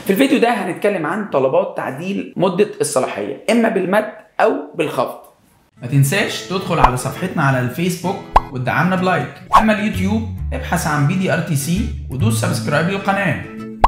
في الفيديو ده هنتكلم عن طلبات تعديل مده الصلاحيه اما بالمد او بالخفض ما تنساش تدخل على صفحتنا على الفيسبوك وتدعمنا بلايك اما اليوتيوب ابحث عن بي دي ار تي سي ودوس سبسكرايب للقناه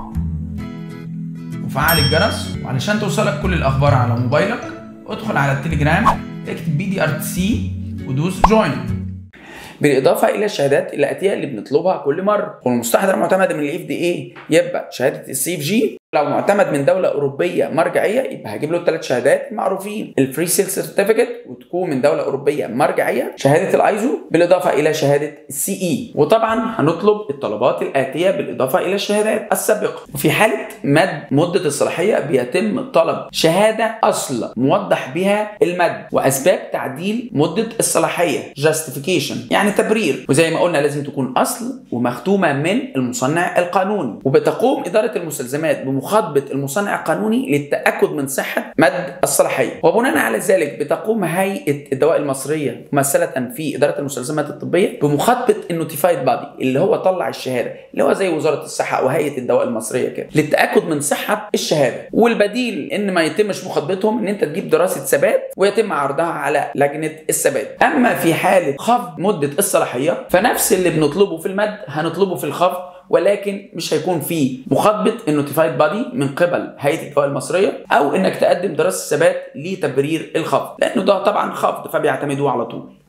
وفعل الجرس وعلشان توصلك كل الاخبار على موبايلك ادخل على التليجرام اكتب بي دي ار تي سي ودوس جوين بالاضافه الى الشهادات الاتيه اللي بنطلبها كل مره والمستحضر معتمد من الاف دي اي يبقى شهاده السي اف جي لو معتمد من دوله اوروبيه مرجعيه يبقى هجيب له الثلاث شهادات المعروفين الفري سيل سيرتيفيكت وتكون من دوله اوروبيه مرجعيه شهاده الايزو بالاضافه الى شهاده السي اي وطبعا هنطلب الطلبات الاتيه بالاضافه الى الشهادات السابقه وفي حاله مد مده الصلاحيه بيتم طلب شهاده اصل موضح بها المد واسباب تعديل مده الصلاحيه جاستيفيكيشن يعني تبرير وزي ما قلنا لازم تكون اصل ومختومه من المصنع القانوني وبتقوم اداره المستلزمات بمخاطبه المصنع القانوني للتاكد من صحه مد الصلاحيه وبناء على ذلك بتقوم هيئه الدواء المصريه ممثله في اداره المستلزمات الطبيه بمخاطبه النوتيفايد بادي اللي هو طلع الشهاده اللي هو زي وزاره الصحه او هيئه الدواء المصريه كده للتاكد من صحه الشهاده والبديل ان ما يتمش مخاطبتهم ان انت تجيب دراسه ثبات ويتم عرضها على لجنه الثبات اما في حاله خفض مده الصلاحيه فنفس اللي بنطلبه في المد هنطلبه في الخفض ولكن مش هيكون في مخاطبه النوتيفايد بادي من قبل هيئه الدواء المصريه او انك تقدم دراسه ثبات لتبرير الخفض لانه ده طبعا خفض فبيعتمدوه على طول